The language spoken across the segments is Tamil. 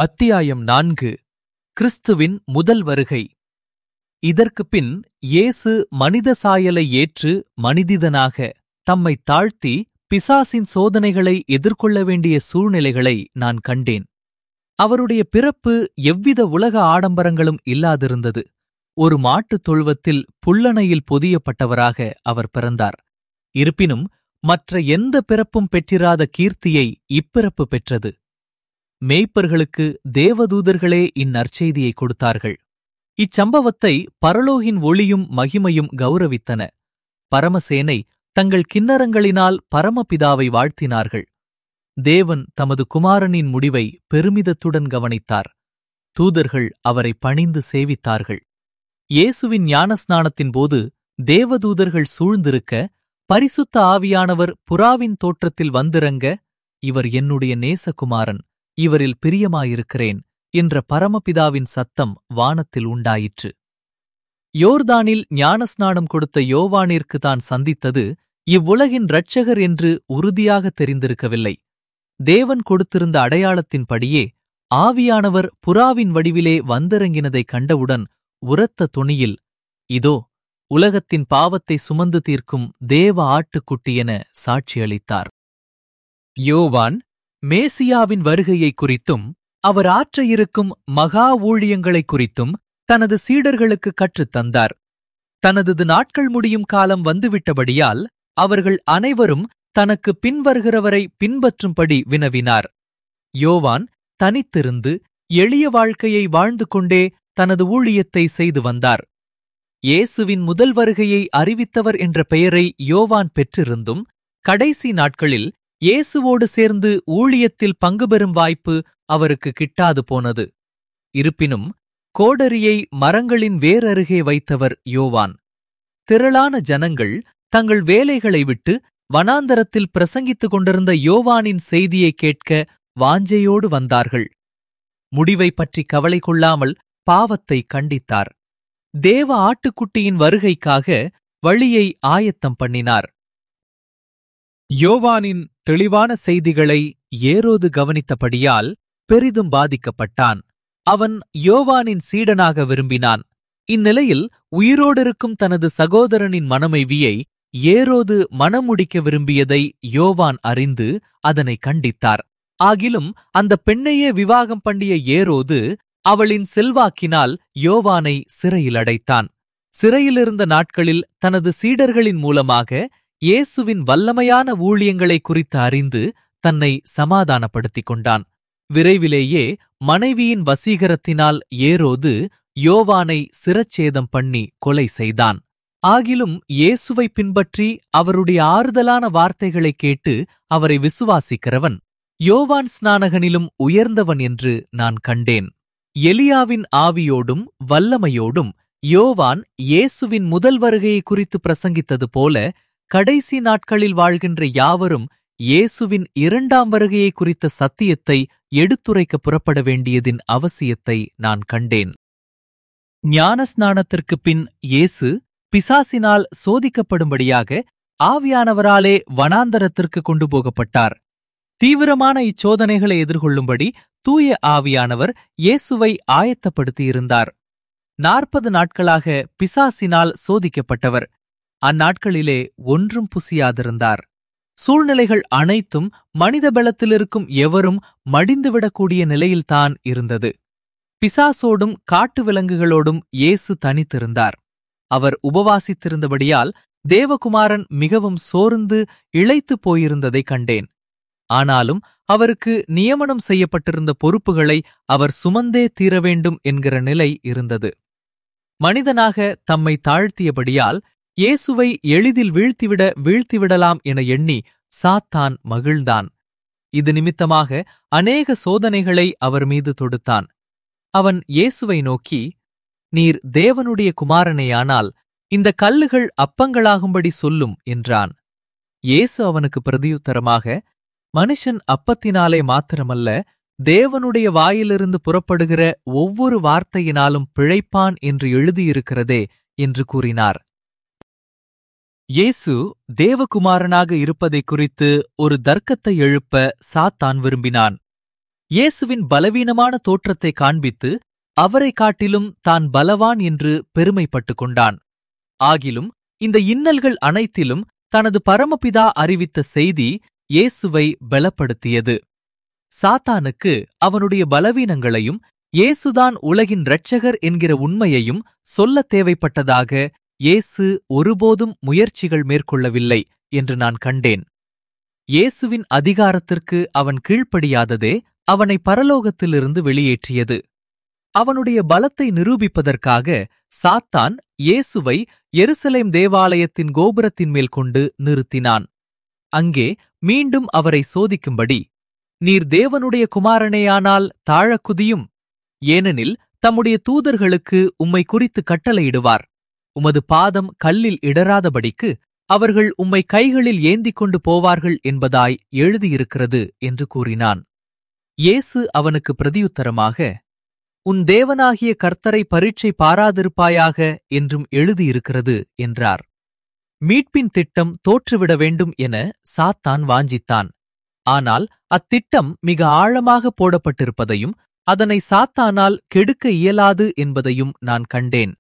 அத்தியாயம் நான்கு கிறிஸ்துவின் முதல் வருகை இதற்குப் பின் இயேசு மனித சாயலை ஏற்று மனிதிதனாக தம்மை தாழ்த்தி பிசாசின் சோதனைகளை எதிர்கொள்ள வேண்டிய சூழ்நிலைகளை நான் கண்டேன் அவருடைய பிறப்பு எவ்வித உலக ஆடம்பரங்களும் இல்லாதிருந்தது ஒரு மாட்டுத் தொழுவத்தில் புல்லணையில் பொதியப்பட்டவராக அவர் பிறந்தார் இருப்பினும் மற்ற எந்த பிறப்பும் பெற்றிராத கீர்த்தியை இப்பிறப்பு பெற்றது மேய்ப்பர்களுக்கு தேவதூதர்களே இந்நற்செய்தியை கொடுத்தார்கள் இச்சம்பவத்தை பரலோகின் ஒளியும் மகிமையும் கௌரவித்தன பரமசேனை தங்கள் கின்னரங்களினால் பரமபிதாவை வாழ்த்தினார்கள் தேவன் தமது குமாரனின் முடிவை பெருமிதத்துடன் கவனித்தார் தூதர்கள் அவரை பணிந்து சேவித்தார்கள் இயேசுவின் ஞானஸ்நானத்தின் போது தேவதூதர்கள் சூழ்ந்திருக்க பரிசுத்த ஆவியானவர் புறாவின் தோற்றத்தில் வந்திறங்க இவர் என்னுடைய நேசகுமாரன் இவரில் பிரியமாயிருக்கிறேன் என்ற பரமபிதாவின் சத்தம் வானத்தில் உண்டாயிற்று யோர்தானில் ஞானஸ்நானம் கொடுத்த யோவானிற்கு தான் சந்தித்தது இவ்வுலகின் இரட்சகர் என்று உறுதியாக தெரிந்திருக்கவில்லை தேவன் கொடுத்திருந்த அடையாளத்தின்படியே ஆவியானவர் புறாவின் வடிவிலே வந்திறங்கினதைக் கண்டவுடன் உரத்த தொனியில் இதோ உலகத்தின் பாவத்தை சுமந்து தீர்க்கும் தேவ ஆட்டுக்குட்டி என சாட்சியளித்தார் யோவான் மேசியாவின் வருகையை குறித்தும் அவர் ஆற்ற இருக்கும் மகா ஊழியங்களைக் குறித்தும் தனது சீடர்களுக்கு கற்றுத் தந்தார் தனது நாட்கள் முடியும் காலம் வந்துவிட்டபடியால் அவர்கள் அனைவரும் தனக்கு பின்வருகிறவரை பின்பற்றும்படி வினவினார் யோவான் தனித்திருந்து எளிய வாழ்க்கையை வாழ்ந்து கொண்டே தனது ஊழியத்தை செய்து வந்தார் இயேசுவின் முதல் வருகையை அறிவித்தவர் என்ற பெயரை யோவான் பெற்றிருந்தும் கடைசி நாட்களில் இயேசுவோடு சேர்ந்து ஊழியத்தில் பங்கு பெறும் வாய்ப்பு அவருக்கு கிட்டாது போனது இருப்பினும் கோடரியை மரங்களின் வேரருகே வைத்தவர் யோவான் திரளான ஜனங்கள் தங்கள் வேலைகளை விட்டு வனாந்தரத்தில் பிரசங்கித்துக் கொண்டிருந்த யோவானின் செய்தியை கேட்க வாஞ்சையோடு வந்தார்கள் முடிவை பற்றி கவலை கொள்ளாமல் பாவத்தை கண்டித்தார் தேவ ஆட்டுக்குட்டியின் வருகைக்காக வழியை ஆயத்தம் பண்ணினார் யோவானின் தெளிவான செய்திகளை ஏரோது கவனித்தபடியால் பெரிதும் பாதிக்கப்பட்டான் அவன் யோவானின் சீடனாக விரும்பினான் இந்நிலையில் உயிரோடிருக்கும் தனது சகோதரனின் மனமைவியை ஏரோது மணமுடிக்க விரும்பியதை யோவான் அறிந்து அதனை கண்டித்தார் ஆகிலும் அந்த பெண்ணையே விவாகம் பண்ணிய ஏரோது அவளின் செல்வாக்கினால் யோவானை சிறையில் அடைத்தான் சிறையிலிருந்த நாட்களில் தனது சீடர்களின் மூலமாக இயேசுவின் வல்லமையான ஊழியங்களை குறித்து அறிந்து தன்னை சமாதானப்படுத்திக் கொண்டான் விரைவிலேயே மனைவியின் வசீகரத்தினால் ஏரோது யோவானை சிரச்சேதம் பண்ணி கொலை செய்தான் ஆகிலும் இயேசுவை பின்பற்றி அவருடைய ஆறுதலான வார்த்தைகளைக் கேட்டு அவரை விசுவாசிக்கிறவன் யோவான் ஸ்நானகனிலும் உயர்ந்தவன் என்று நான் கண்டேன் எலியாவின் ஆவியோடும் வல்லமையோடும் யோவான் இயேசுவின் முதல் வருகையை குறித்து பிரசங்கித்தது போல கடைசி நாட்களில் வாழ்கின்ற யாவரும் இயேசுவின் இரண்டாம் வருகையை குறித்த சத்தியத்தை எடுத்துரைக்க புறப்பட வேண்டியதின் அவசியத்தை நான் கண்டேன் ஞானஸ்நானத்திற்குப் பின் இயேசு பிசாசினால் சோதிக்கப்படும்படியாக ஆவியானவராலே வனாந்தரத்திற்கு கொண்டு போகப்பட்டார் தீவிரமான இச்சோதனைகளை எதிர்கொள்ளும்படி தூய ஆவியானவர் இயேசுவை ஆயத்தப்படுத்தியிருந்தார் நாற்பது நாட்களாக பிசாசினால் சோதிக்கப்பட்டவர் அந்நாட்களிலே ஒன்றும் புசியாதிருந்தார் சூழ்நிலைகள் அனைத்தும் மனித பலத்திலிருக்கும் எவரும் மடிந்துவிடக்கூடிய நிலையில்தான் இருந்தது பிசாசோடும் காட்டு விலங்குகளோடும் இயேசு தனித்திருந்தார் அவர் உபவாசித்திருந்தபடியால் தேவகுமாரன் மிகவும் சோர்ந்து இழைத்துப் போயிருந்ததை கண்டேன் ஆனாலும் அவருக்கு நியமனம் செய்யப்பட்டிருந்த பொறுப்புகளை அவர் சுமந்தே தீர வேண்டும் என்கிற நிலை இருந்தது மனிதனாக தம்மை தாழ்த்தியபடியால் இயேசுவை எளிதில் வீழ்த்திவிட வீழ்த்திவிடலாம் என எண்ணி சாத்தான் மகிழ்ந்தான் இது நிமித்தமாக அநேக சோதனைகளை அவர் மீது தொடுத்தான் அவன் இயேசுவை நோக்கி நீர் தேவனுடைய குமாரனேயானால் இந்த கல்லுகள் அப்பங்களாகும்படி சொல்லும் என்றான் இயேசு அவனுக்கு பிரதியுத்தரமாக மனுஷன் அப்பத்தினாலே மாத்திரமல்ல தேவனுடைய வாயிலிருந்து புறப்படுகிற ஒவ்வொரு வார்த்தையினாலும் பிழைப்பான் என்று எழுதியிருக்கிறதே என்று கூறினார் இயேசு தேவகுமாரனாக இருப்பதைக் குறித்து ஒரு தர்க்கத்தை எழுப்ப சாத்தான் விரும்பினான் இயேசுவின் பலவீனமான தோற்றத்தை காண்பித்து அவரை காட்டிலும் தான் பலவான் என்று பெருமைப்பட்டுக் கொண்டான் ஆகிலும் இந்த இன்னல்கள் அனைத்திலும் தனது பரமபிதா அறிவித்த செய்தி இயேசுவை பலப்படுத்தியது சாத்தானுக்கு அவனுடைய பலவீனங்களையும் இயேசுதான் உலகின் இரட்சகர் என்கிற உண்மையையும் சொல்லத் தேவைப்பட்டதாக இயேசு ஒருபோதும் முயற்சிகள் மேற்கொள்ளவில்லை என்று நான் கண்டேன் இயேசுவின் அதிகாரத்திற்கு அவன் கீழ்ப்படியாததே அவனை பரலோகத்திலிருந்து வெளியேற்றியது அவனுடைய பலத்தை நிரூபிப்பதற்காக சாத்தான் இயேசுவை எருசலேம் தேவாலயத்தின் கோபுரத்தின் மேல் கொண்டு நிறுத்தினான் அங்கே மீண்டும் அவரை சோதிக்கும்படி நீர் தேவனுடைய குமாரனேயானால் தாழக் குதியும் ஏனெனில் தம்முடைய தூதர்களுக்கு உம்மை குறித்து கட்டளையிடுவார் உமது பாதம் கல்லில் இடராதபடிக்கு அவர்கள் உம்மை கைகளில் ஏந்திக் கொண்டு போவார்கள் என்பதாய் எழுதியிருக்கிறது என்று கூறினான் இயேசு அவனுக்கு பிரதியுத்தரமாக உன் தேவனாகிய கர்த்தரை பரீட்சை பாராதிருப்பாயாக என்றும் எழுதியிருக்கிறது என்றார் மீட்பின் திட்டம் தோற்றுவிட வேண்டும் என சாத்தான் வாஞ்சித்தான் ஆனால் அத்திட்டம் மிக ஆழமாக போடப்பட்டிருப்பதையும் அதனை சாத்தானால் கெடுக்க இயலாது என்பதையும் நான் கண்டேன்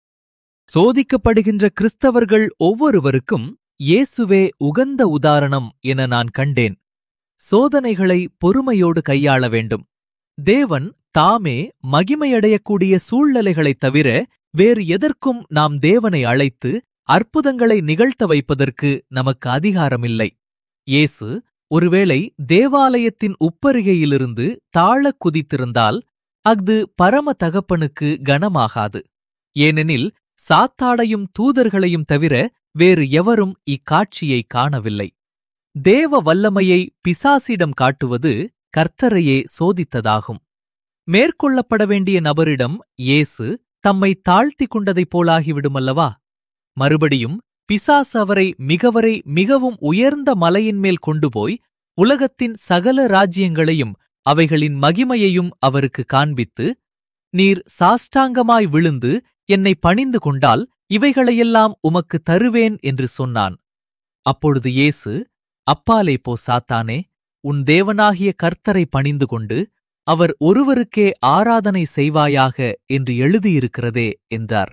சோதிக்கப்படுகின்ற கிறிஸ்தவர்கள் ஒவ்வொருவருக்கும் இயேசுவே உகந்த உதாரணம் என நான் கண்டேன் சோதனைகளை பொறுமையோடு கையாள வேண்டும் தேவன் தாமே மகிமையடையக்கூடிய சூழ்நிலைகளைத் தவிர வேறு எதற்கும் நாம் தேவனை அழைத்து அற்புதங்களை நிகழ்த்த வைப்பதற்கு நமக்கு அதிகாரமில்லை இயேசு ஒருவேளை தேவாலயத்தின் உப்பருகையிலிருந்து தாழக் குதித்திருந்தால் அஃது பரம தகப்பனுக்கு கனமாகாது ஏனெனில் சாத்தாடையும் தூதர்களையும் தவிர வேறு எவரும் இக்காட்சியை காணவில்லை தேவ வல்லமையை பிசாசிடம் காட்டுவது கர்த்தரையே சோதித்ததாகும் மேற்கொள்ளப்பட வேண்டிய நபரிடம் இயேசு தம்மை தாழ்த்திக் கொண்டதைப் போலாகிவிடுமல்லவா மறுபடியும் பிசாசு அவரை மிகவரை மிகவும் உயர்ந்த மலையின் மேல் கொண்டு போய் உலகத்தின் சகல ராஜ்யங்களையும் அவைகளின் மகிமையையும் அவருக்கு காண்பித்து நீர் சாஷ்டாங்கமாய் விழுந்து என்னை பணிந்து கொண்டால் இவைகளையெல்லாம் உமக்கு தருவேன் என்று சொன்னான் அப்பொழுது இயேசு அப்பாலே போ சாத்தானே உன் தேவனாகிய கர்த்தரை பணிந்து கொண்டு அவர் ஒருவருக்கே ஆராதனை செய்வாயாக என்று எழுதியிருக்கிறதே என்றார்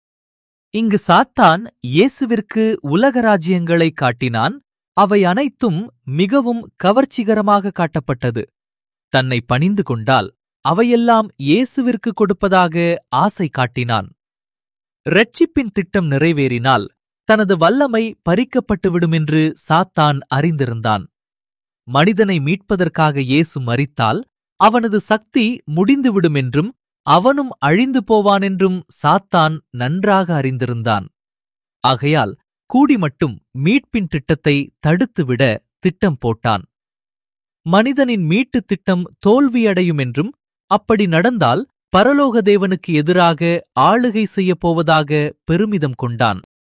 இங்கு சாத்தான் இயேசுவிற்கு உலக ராஜ்யங்களை காட்டினான் அவை அனைத்தும் மிகவும் கவர்ச்சிகரமாக காட்டப்பட்டது தன்னை பணிந்து கொண்டால் அவையெல்லாம் இயேசுவிற்கு கொடுப்பதாக ஆசை காட்டினான் இரட்சிப்பின் திட்டம் நிறைவேறினால் தனது வல்லமை பறிக்கப்பட்டுவிடுமென்று சாத்தான் அறிந்திருந்தான் மனிதனை மீட்பதற்காக இயேசு மரித்தால் அவனது சக்தி முடிந்துவிடுமென்றும் அவனும் அழிந்து போவானென்றும் சாத்தான் நன்றாக அறிந்திருந்தான் ஆகையால் கூடி மட்டும் மீட்பின் திட்டத்தை தடுத்துவிட திட்டம் போட்டான் மனிதனின் மீட்டுத் திட்டம் தோல்வியடையும் என்றும் அப்படி நடந்தால் பரலோக தேவனுக்கு எதிராக ஆளுகை செய்யப் போவதாக பெருமிதம் கொண்டான்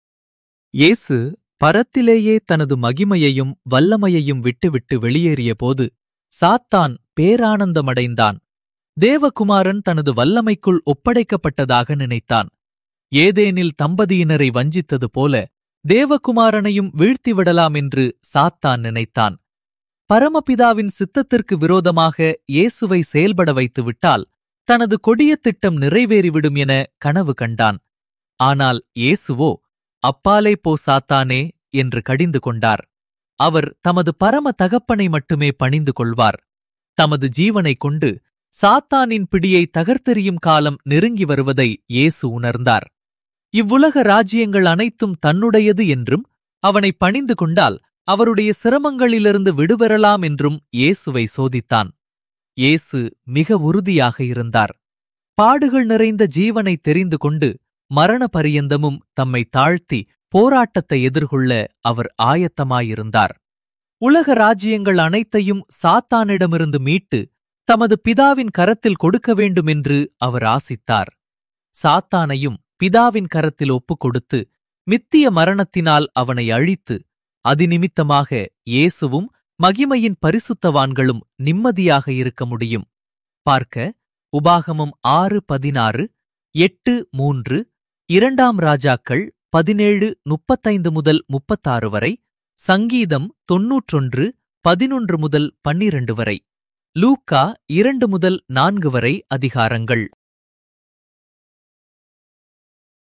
இயேசு பரத்திலேயே தனது மகிமையையும் வல்லமையையும் விட்டுவிட்டு வெளியேறியபோது சாத்தான் பேரானந்தமடைந்தான் தேவகுமாரன் தனது வல்லமைக்குள் ஒப்படைக்கப்பட்டதாக நினைத்தான் ஏதேனில் தம்பதியினரை வஞ்சித்தது போல தேவகுமாரனையும் வீழ்த்திவிடலாம் என்று சாத்தான் நினைத்தான் பரமபிதாவின் சித்தத்திற்கு விரோதமாக இயேசுவை செயல்பட வைத்துவிட்டால் தனது கொடிய திட்டம் நிறைவேறிவிடும் என கனவு கண்டான் ஆனால் இயேசுவோ அப்பாலே போ சாத்தானே என்று கடிந்து கொண்டார் அவர் தமது பரம தகப்பனை மட்டுமே பணிந்து கொள்வார் தமது ஜீவனைக் கொண்டு சாத்தானின் பிடியை தகர்த்தெறியும் காலம் நெருங்கி வருவதை இயேசு உணர்ந்தார் இவ்வுலக ராஜ்யங்கள் அனைத்தும் தன்னுடையது என்றும் அவனை பணிந்து கொண்டால் அவருடைய சிரமங்களிலிருந்து விடுபெறலாம் என்றும் இயேசுவை சோதித்தான் இயேசு மிக உறுதியாக இருந்தார் பாடுகள் நிறைந்த ஜீவனை தெரிந்து கொண்டு மரண பரியந்தமும் தம்மை தாழ்த்தி போராட்டத்தை எதிர்கொள்ள அவர் ஆயத்தமாயிருந்தார் உலக ராஜ்யங்கள் அனைத்தையும் சாத்தானிடமிருந்து மீட்டு தமது பிதாவின் கரத்தில் கொடுக்க வேண்டுமென்று அவர் ஆசித்தார் சாத்தானையும் பிதாவின் கரத்தில் ஒப்புக் கொடுத்து மித்திய மரணத்தினால் அவனை அழித்து அதிநிமித்தமாக இயேசுவும் மகிமையின் பரிசுத்தவான்களும் நிம்மதியாக இருக்க முடியும் பார்க்க உபாகமம் ஆறு பதினாறு எட்டு மூன்று இரண்டாம் ராஜாக்கள் பதினேழு முப்பத்தைந்து முதல் முப்பத்தாறு வரை சங்கீதம் தொன்னூற்றொன்று பதினொன்று முதல் பன்னிரண்டு வரை லூக்கா இரண்டு முதல் நான்கு வரை அதிகாரங்கள்